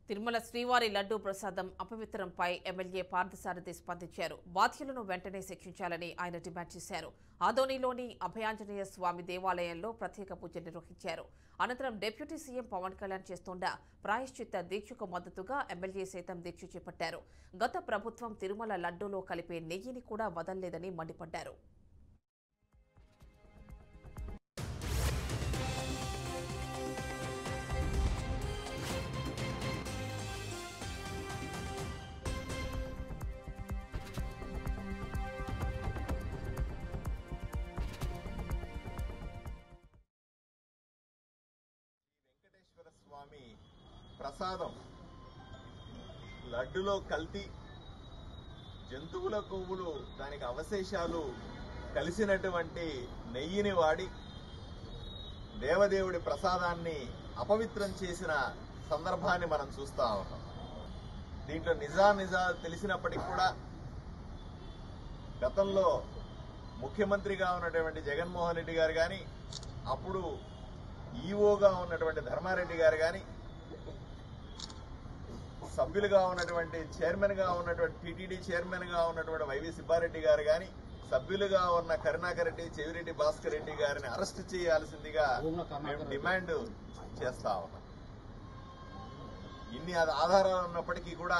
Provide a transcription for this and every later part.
తిరుమల శ్రీవారి లడ్డూ ప్రసాదం అపవిత్రంపై ఎమ్మెల్యే పార్థసారథి స్పందించారు బాధ్యులను వెంటనే శిక్షించాలని ఆయన డిమాండ్ చేశారు ఆదోనిలోని అభయాంజనేయ స్వామి దేవాలయంలో ప్రత్యేక పూజ నిర్వహించారు అనంతరం డిప్యూటీ సీఎం పవన్ కళ్యాణ్ చేస్తోన్న ప్రాయశ్చిత్త దీక్షకు మద్దతుగా ఎమ్మెల్యే సైతం దీక్ష చేపట్టారు గత ప్రభుత్వం తిరుమల లడ్డూలో కలిపే నెయ్యిని కూడా వదల్లేదని మండిపడ్డారు వెంకటేశ్వర స్వామి ప్రసాదం లడ్డులో కల్తీ జంతువుల కొవ్వులు దానికి అవశేషాలు కలిసినటువంటి నెయ్యిని వాడి దేవదేవుడి ప్రసాదాన్ని అపవిత్రం చేసిన సందర్భాన్ని మనం చూస్తా ఉన్నాం దీంట్లో నిజా నిజా తెలిసినప్పటికీ కూడా గతంలో ముఖ్యమంత్రిగా ఉన్నటువంటి జగన్మోహన్ రెడ్డి గారు కానీ అప్పుడు ఈఓగా ఉన్నటువంటి ధర్మారెడ్డి గారు కానీ సభ్యులుగా ఉన్నటువంటి చైర్మన్ గా ఉన్నటువంటి టీటీడీ చైర్మన్ గా ఉన్నటువంటి వైవి సుబ్బారెడ్డి గారు కానీ సభ్యులుగా ఉన్న కరుణాకర్ రెడ్డి చెవిరెడ్డి భాస్కర్ రెడ్డి గారిని అరెస్ట్ చేయాల్సిందిగా మేము డిమాండ్ చేస్తా ఉన్నాం ఇన్ని ఆధ- ఆధారాలు ఉన్నప్పటికీ కూడా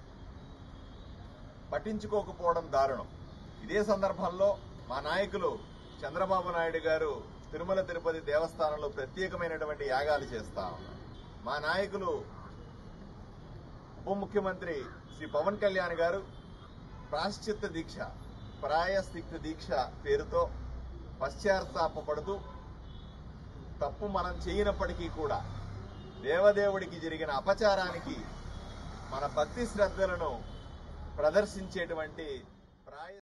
పట్టించుకోకపోవడం దారుణం ఇదే సందర్భంలో మా నాయకులు చంద్రబాబు నాయుడు గారు తిరుమల తిరుపతి దేవస్థానంలో ప్రత్యేకమైనటువంటి యాగాలు చేస్తా ఉన్నారు మా నాయకులు ఉప ముఖ్యమంత్రి శ్రీ పవన్ కళ్యాణ్ గారు ప్రాశ్చిత్త దీక్ష ప్రాయశ్చిత్త దీక్ష పేరుతో పశ్చాత్తాపడుతూ తప్పు మనం చేయనప్పటికీ కూడా దేవదేవుడికి జరిగిన అపచారానికి మన భక్తి శ్రద్ధలను ప్రదర్శించేటువంటి ప్రాయ